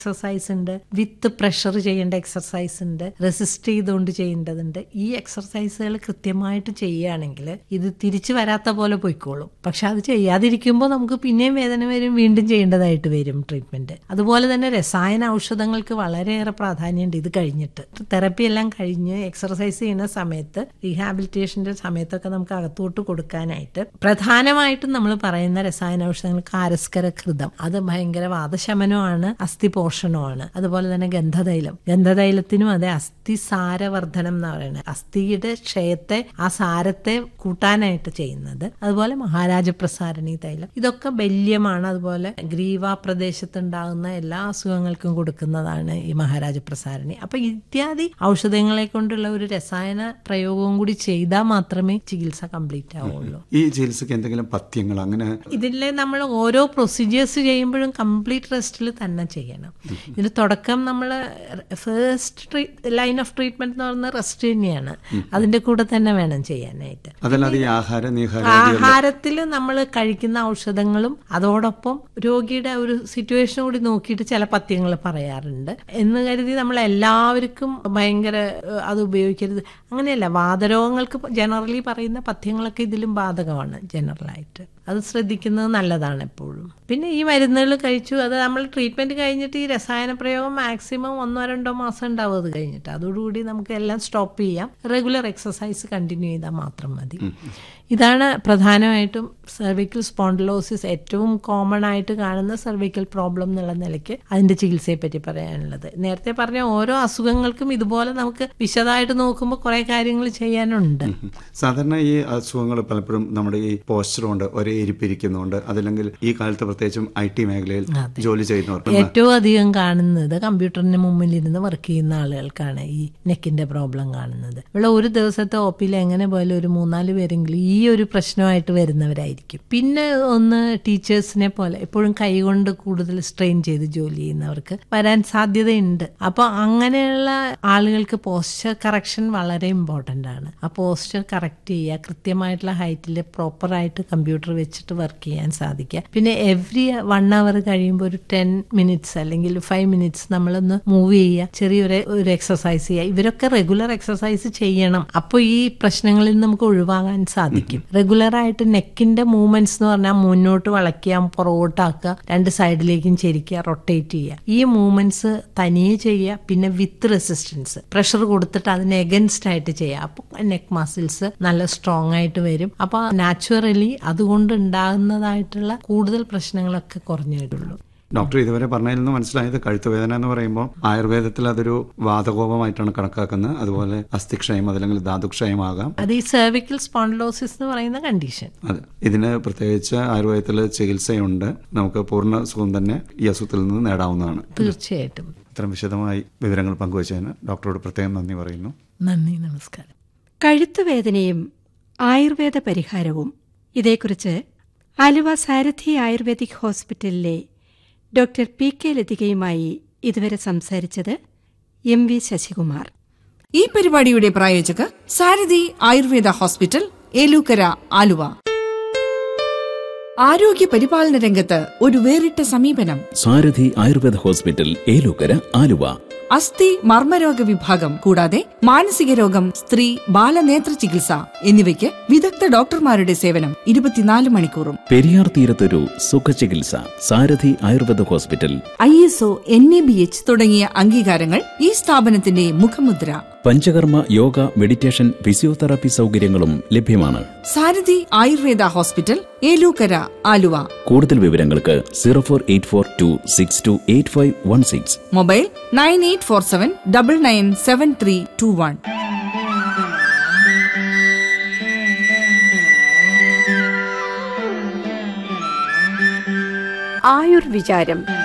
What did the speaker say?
exercise ഉണ്ട് with pressure ചെയ്യേണ്ട exercise ഉണ്ട് റെസിസ്റ്റ് ചെയ്തുകൊണ്ട് ചെയ്യേണ്ടതുണ്ട് ഈ എക്സസൈസുകൾ കൃത്യമായിട്ട് ചെയ്യുകയാണെങ്കിൽ ഇത് തിരിച്ചു വരാത്ത പോലെ പോയിക്കോളും പക്ഷെ അത് ചെയ്യാതിരിക്കുമ്പോൾ നമുക്ക് പിന്നെയും വേദന വരും വീണ്ടും ചെയ്യേണ്ടതായിട്ട് വരും ട്രീറ്റ്മെന്റ് അതുപോലെ തന്നെ രസായന ഔഷധങ്ങൾക്ക് വളരെയേറെ പ്രാധാന്യമുണ്ട് ഇത് കഴിഞ്ഞിട്ട് തെറപ്പി എല്ലാം കഴിഞ്ഞ് എക്സർസൈസ് ചെയ്യുന്ന സമയത്ത് റീഹാബിലിറ്റേഷന്റെ സമയത്തൊക്കെ നമുക്ക് അകത്തോട്ട് കൊടുക്കാനായിട്ട് പ്രധാനമായിട്ടും നമ്മൾ പറയുന്ന രസായന ഔഷധങ്ങൾ കാരസ്കര കൃതം അത് ഭയങ്കര വാദശമനമാണ് അസ്ഥിപോഷണമാണ് അതുപോലെ തന്നെ ഗന്ധതൈലം ഗന്ധതൈലത്തിനും അതെ അസ്ഥി സാരവർദ്ധനം എന്ന് പറയുന്നത് അസ്ഥിയുടെ ക്ഷയത്തെ ആ സാരത്തെ കൂട്ടാനായിട്ട് ചെയ്യുന്നത് അതുപോലെ മഹാരാജ പ്രസാരണി തൈലം ഇതൊക്കെ ബല്യമാണ് അതുപോലെ ഗ്രീവ പ്രദേശത്തുണ്ടാകുന്ന എല്ലാ അസുഖങ്ങൾക്കും കൊടുക്കുന്നതാണ് ഈ മഹാരാജ പ്രസാരണി അപ്പൊ ഇത്യാദി ഔഷധങ്ങളെ കൊണ്ടുള്ള ഒരു രസായന പ്രയോഗവും കൂടി ചെയ്താൽ മാത്രമേ ചികിത്സ കംപ്ലീറ്റ് ആവുള്ളൂ ഈ ചികിത്സയ്ക്ക് എന്തെങ്കിലും പഥ്യങ്ങൾ അങ്ങനെ ഇതിലെ നമ്മൾ ഓരോ പ്രൊസീജിയേഴ്സ് ചെയ്യുമ്പോഴും കംപ്ലീറ്റ് റെസ്റ്റിൽ തന്നെ ചെയ്യണം ഇതിന് തുടക്കം നമ്മൾ ഫസ്റ്റ് ലൈൻ ഓഫ് ട്രീറ്റ്മെന്റ് എന്ന് പറയുന്നത് റെസ്റ്റ് തന്നെയാണ് അതിന്റെ കൂടെ തന്നെ വേണം ചെയ്യാനായിട്ട് അതല്ലാതെ ഈ ആഹാര നീഹാര ആഹാരത്തിൽ നമ്മൾ കഴിക്കുന്ന ഔഷധങ്ങളും അതോടൊപ്പം രോഗിയുടെ ഒരു സിറ്റുവേഷൻ കൂടി നോക്കിയിട്ട് ചില പഥ്യങ്ങൾ പറയാറുണ്ട് എന്ന് കരുതി നമ്മൾ എല്ലാവർക്കും ഭയങ്കര ഏഹ്, അത് ഉപയോഗിക്കരുത് അങ്ങനെയല്ല വാതരോഗങ്ങൾക്ക് ജനറലി പറയുന്ന പഥ്യങ്ങളൊക്കെ ഇതിലും ബാധകമാണ് ജനറലായിട്ട് അത് ശ്രദ്ധിക്കുന്നത് നല്ലതാണ് എപ്പോഴും പിന്നെ ഈ മരുന്നുകൾ കഴിച്ചു അത് നമ്മൾ ട്രീറ്റ്മെന്റ് കഴിഞ്ഞിട്ട് ഈ രസായന പ്രയോഗം മാക്സിമം ഒന്നോ രണ്ടോ മാസം ഉണ്ടാവും അത് കഴിഞ്ഞിട്ട് അതോടുകൂടി നമുക്ക് എല്ലാം സ്റ്റോപ്പ് ചെയ്യാം റെഗുലർ എക്സസൈസ് കണ്ടിന്യൂ ചെയ്താൽ മാത്രം മതി ഇതാണ് പ്രധാനമായിട്ടും സെർവിക്കൽ സ്പോണ്ടിലോസിസ് ഏറ്റവും കോമൺ ആയിട്ട് കാണുന്ന സെർവിക്കൽ പ്രോബ്ലം എന്നുള്ള നിലയ്ക്ക് അതിന്റെ ചികിത്സയെ പറ്റി പറയാനുള്ളത് നേരത്തെ പറഞ്ഞ ഓരോ അസുഖങ്ങൾക്കും ഇതുപോലെ നമുക്ക് വിശദമായിട്ട് നോക്കുമ്പോൾ കുറെ കാര്യങ്ങൾ ചെയ്യാനുണ്ട് സാധാരണ ഈ അസുഖങ്ങൾ പലപ്പോഴും നമ്മുടെ ഈ പോസ്ചർ കൊണ്ട് ഒരേ ഇരിപ്പിരിക്കുന്നുണ്ട് അതല്ലെങ്കിൽ ഈ കാലത്ത് പ്രത്യേകിച്ചും ഐ ടി മേഖലയിൽ ജോലി ചെയ്യുന്നവർക്ക് ഏറ്റവും അധികം കാണുന്നത് കമ്പ്യൂട്ടറിന് മുമ്പിൽ ഇരുന്ന് വർക്ക് ചെയ്യുന്ന ആളുകൾക്കാണ് ഈ നെക്കിന്റെ പ്രോബ്ലം കാണുന്നത് ഇവിടെ ഒരു ദിവസത്തെ ഒപ്പിൽ എങ്ങനെ പോയാലും ഒരു മൂന്നാല് പേരെങ്കിലും ഈ ഒരു പ്രശ്നമായിട്ട് വരുന്നവരായിരിക്കും പിന്നെ ഒന്ന് ടീച്ചേഴ്സിനെ പോലെ എപ്പോഴും കൈകൊണ്ട് കൂടുതൽ സ്ട്രെയിൻ ചെയ്ത് ജോലി ചെയ്യുന്നവർക്ക് വരാൻ സാധ്യതയുണ്ട് അപ്പോൾ അങ്ങനെയുള്ള ആളുകൾക്ക് പോസ്ചർ കറക്ഷൻ വളരെ ഇമ്പോർട്ടൻ്റ് ആണ് ആ പോസ്ചർ കറക്റ്റ് ചെയ്യുക കൃത്യമായിട്ടുള്ള ഹൈറ്റിൽ പ്രോപ്പറായിട്ട് കമ്പ്യൂട്ടർ വെച്ചിട്ട് വർക്ക് ചെയ്യാൻ സാധിക്കുക പിന്നെ എവ്രി വൺ അവർ കഴിയുമ്പോൾ ഒരു ടെൻ മിനിറ്റ്സ് അല്ലെങ്കിൽ ഫൈവ് മിനിറ്റ്സ് നമ്മളൊന്ന് മൂവ് ചെയ്യുക ചെറിയൊരു ഒരു എക്സസൈസ് ചെയ്യുക ഇവരൊക്കെ റെഗുലർ എക്സസൈസ് ചെയ്യണം അപ്പോൾ ഈ പ്രശ്നങ്ങളിൽ നിന്ന് നമുക്ക് ഒഴിവാകാൻ സാധിക്കും റെഗുലർ ആയിട്ട് നെക്കിന്റെ മൂവ്മെന്റ്സ് എന്ന് പറഞ്ഞാൽ മുന്നോട്ട് വളയ്ക്കുക പുറകോട്ടാക്കുക രണ്ട് സൈഡിലേക്കും ചെരിക്കുക റൊട്ടേറ്റ് ചെയ്യുക ഈ മൂവ്മെന്റ്സ് തനിയെ ചെയ്യുക പിന്നെ വിത്ത് റെസിസ്റ്റൻസ് പ്രഷർ കൊടുത്തിട്ട് അതിന് എഗൻസ്റ്റ് ആയിട്ട് ചെയ്യുക അപ്പോൾ നെക്ക് മസിൽസ് നല്ല സ്ട്രോങ് ആയിട്ട് വരും അപ്പോൾ നാച്ചുറലി അതുകൊണ്ട് ഉണ്ടാകുന്നതായിട്ടുള്ള കൂടുതൽ പ്രശ്നങ്ങളൊക്കെ കുറഞ്ഞു വരുള്ളൂ ഡോക്ടർ ഇതുവരെ പറഞ്ഞതിൽ നിന്ന് മനസ്സിലായത് കഴുത്തുവേദന എന്ന് പറയുമ്പോൾ ആയുർവേദത്തിൽ അതൊരു വാതകോപമായിട്ടാണ് കണക്കാക്കുന്നത് അതുപോലെ അസ്ഥിക്ഷയം അതല്ലെങ്കിൽ ധാതുക്ഷയമാകാം അത് ഈ സെർവിക്കൽ സ്പോണ്ടിലോസിസ് എന്ന് പറയുന്ന കണ്ടീഷൻ അതെ ഇതിന് പ്രത്യേകിച്ച് ആയുർവേദത്തിൽ ചികിത്സയുണ്ട് നമുക്ക് പൂർണ്ണ സുഖം തന്നെ ഈ അസുഖത്തിൽ നിന്ന് നേടാവുന്നതാണ് തീർച്ചയായിട്ടും ഇത്തരം വിശദമായി വിവരങ്ങൾ പങ്കുവച്ചതിന് ഡോക്ടറോട് പ്രത്യേകം നന്ദി പറയുന്നു നന്ദി നമസ്കാരം കഴുത്തുവേദനയും ആയുർവേദ പരിഹാരവും ഇതേക്കുറിച്ച് ആലുവ സാരഥി ആയുർവേദിക് ഹോസ്പിറ്റലിലെ ഡോക്ടർ പി കെ ലതികയുമായി ഇതുവരെ സംസാരിച്ചത് എം വി ശശികുമാർ ഈ പരിപാടിയുടെ പ്രായോജകർ സാരഥി ആയുർവേദ ഹോസ്പിറ്റൽ ഏലൂക്കര ആലുവ ആരോഗ്യ പരിപാലന രംഗത്ത് ഒരു വേറിട്ട സമീപനം സാരഥി ആയുർവേദ ഹോസ്പിറ്റൽ ഏലൂക്കര ആലുവ അസ്ഥി മർമ്മരോഗ വിഭാഗം കൂടാതെ മാനസിക രോഗം സ്ത്രീ ബാലനേത്ര ചികിത്സ എന്നിവയ്ക്ക് വിദഗ്ധ ഡോക്ടർമാരുടെ സേവനം ഇരുപത്തിനാല് മണിക്കൂറും പെരിയാർ തീരത്തൊരു സുഖചികിത്സ Sarathi Ayurveda hospital I S O N A B H തുടങ്ങിയ അംഗീകാരങ്ങൾ ഈ സ്ഥാപനത്തിന്റെ മുഖമുദ്ര പഞ്ചകർമ്മ യോഗ മെഡിറ്റേഷൻ ഫിസിയോതെറാപ്പി സൗകര്യങ്ങളും ലഭ്യമാണ് സാരഥി ആയുർവേദ ഹോസ്പിറ്റൽ ഏലൂക്കര ആലുവ കൂടുതൽ വിവരങ്ങൾക്ക് zero four eight four two six two eight five one six mobile nine eight four seven double nine seven three two one ആയുർവിചാരം